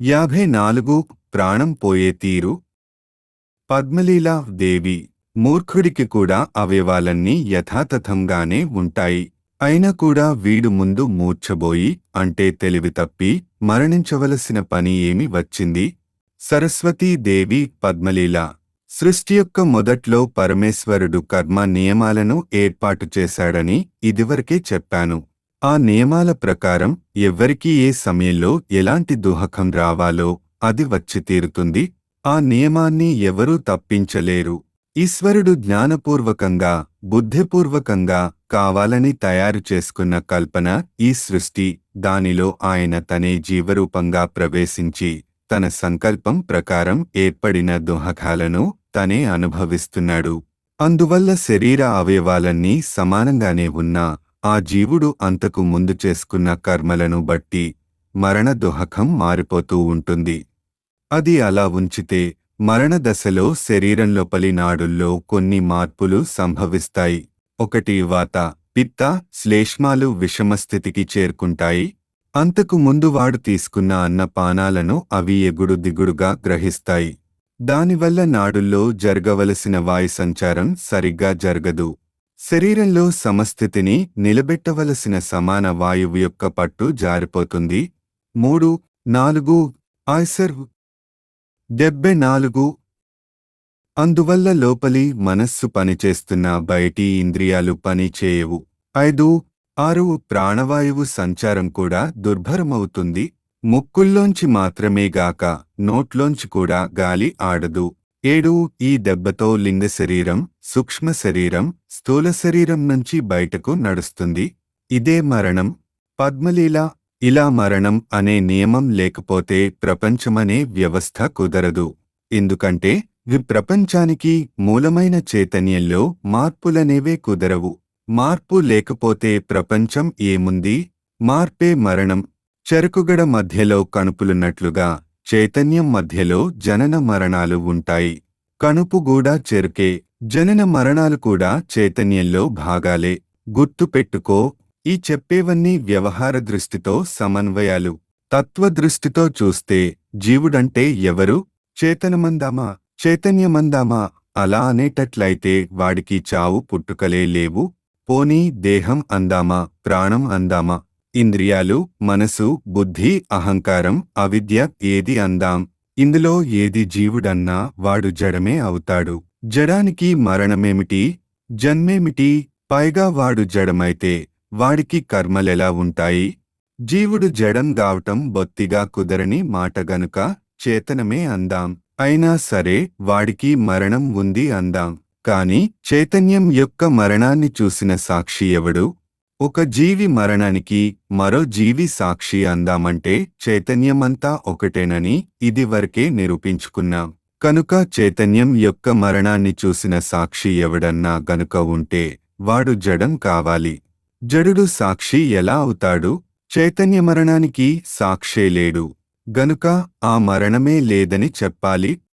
యాభై నాలుగు ప్రాణం పోయే తీరు పద్మలీలా దేవి మూర్ఖుడికి కూడా అవయవాలన్నీ యథాతథంగానే ఉంటాయి అయినా కూడా వీడు ముందు మూర్ఛబోయి అంటే తెలివి తప్పి మరణించవలసిన పని ఏమి వచ్చింది సరస్వతీదేవి పద్మలీల సృష్టి యొక్క మొదట్లో పరమేశ్వరుడు కర్మ నియమాలను ఏర్పాటు చేశాడని ఇదివరకే చెప్పాను ఆ నియమాల ప్రకారం ఎవ్వరికీ ఏ సమయంలో ఎలాంటి దుహకం రావాలో అది వచ్చి తీరుతుంది ఆ నియమాన్ని ఎవరూ తప్పించలేరు ఈశ్వరుడు జ్ఞానపూర్వకంగా బుద్ధిపూర్వకంగా కావాలని తయారు చేసుకున్న కల్పన ఈ సృష్టి దానిలో ఆయన తనే జీవరూపంగా ప్రవేశించి తన సంకల్పం ప్రకారం ఏర్పడిన దుహకాలను తనే అనుభవిస్తున్నాడు అందువల్ల శరీర అవయవాలన్నీ సమానంగానే ఉన్నా ఆ జీవుడు అంతకు ముందు చేసుకున్న కర్మలను బట్టి మరణ దుహకం మారిపోతూ ఉంటుంది అది అలా ఉంచితే మరణ దశలో శరీరం లోపలి నాడుల్లో కొన్ని మార్పులు సంభవిస్తాయి ఒకటి వాత పిత్త శ్లేష్మాలు విషమస్థితికి చేరుకుంటాయి అంతకు ముందు వాడు తీసుకున్న అన్నపానాలను అవి ఎగుడు దిగుడుగా గ్రహిస్తాయి దానివల్ల నాడుల్లో జరగవలసిన వాయు సంచారం సరిగ్గా జరగదు శరీరంలో సమస్థితిని నిలబెట్టవలసిన సమాన వాయువు యొక్క పట్టు జారిపోతుంది మూడు నాలుగు ఆయ్సర్ డెబ్బై నాలుగు అందువల్ల లోపలి మనస్సు పనిచేస్తున్న బయటి ఇంద్రియాలు పని చేయవు ఐదు ఆరు ప్రాణవాయువు సంచారం కూడా దుర్భరమవుతుంది ముక్కుల్లోంచి మాత్రమే గాక నోట్లోంచి కూడా గాలి ఆడదు ఏడు ఈ దెబ్బతో లింగ శరీరం సూక్ష్మ శరీరం స్థూల శరీరం నుంచి బయటకు నడుస్తుంది ఇదే మరణం పద్మలీల ఇలా మరణం అనే నియమం లేకపోతే ప్రపంచమనే వ్యవస్థ కుదరదు ఎందుకంటే వి ప్రపంచానికి మూలమైన చైతన్యంలో మార్పులనేవే కుదరవు మార్పు లేకపోతే ప్రపంచం ఏముంది మార్పే మరణం చెరుకుగడ మధ్యలో కణుపులున్నట్లుగా చైతన్యం మధ్యలో జనన మరణాలు ఉంటాయి కణుపు కూడా చెరుకే జనన మరణాలు కూడా చైతన్యంలో భాగాలే గుర్తు పెట్టుకో ఈ చెప్పేవన్నీ వ్యవహార దృష్టితో సమన్వయాలు తత్వదృష్టితో చూస్తే జీవుడంటే ఎవరు చేతనమందామా చైతన్యమందామా అలా అనేటట్లయితే వాడికి చావు పుట్టుకలే లేవు పోనీ దేహం అందామా ప్రాణం అందామా ఇంద్రియాలు మనసు బుద్ధి అహంకారం అవిద్య ఏది అందాం ఇందులో ఏది జీవుడన్నా వాడు జడమే అవుతాడు జడానికి మరణమేమిటి జన్మేమిటి పైగా వాడు జడమైతే వాడికి కర్మలెలా ఉంటాయి జీవుడు జడం గావటం బొత్తిగా కుదరని మాట గనుక చేతనమే అందాం అయినా సరే వాడికి మరణం ఉంది అందాం కాని చైతన్యం యొక్క మరణాన్ని చూసిన సాక్షి ఎవడు ఒక జీవి మరణానికి మరో జీవి సాక్షి అందామంటే చైతన్యమంతా ఒకటేనని ఇదివరకే నిరూపించుకున్నాం కనుక చైతన్యం యొక్క మరణాన్ని చూసిన సాక్షి ఎవడన్నా గనుక ఉంటే వాడు జడం కావాలి జడుడు సాక్షి ఎలా అవుతాడు చైతన్య మరణానికి సాక్షే లేడు గనుక ఆ మరణమే లేదని చెప్పాలి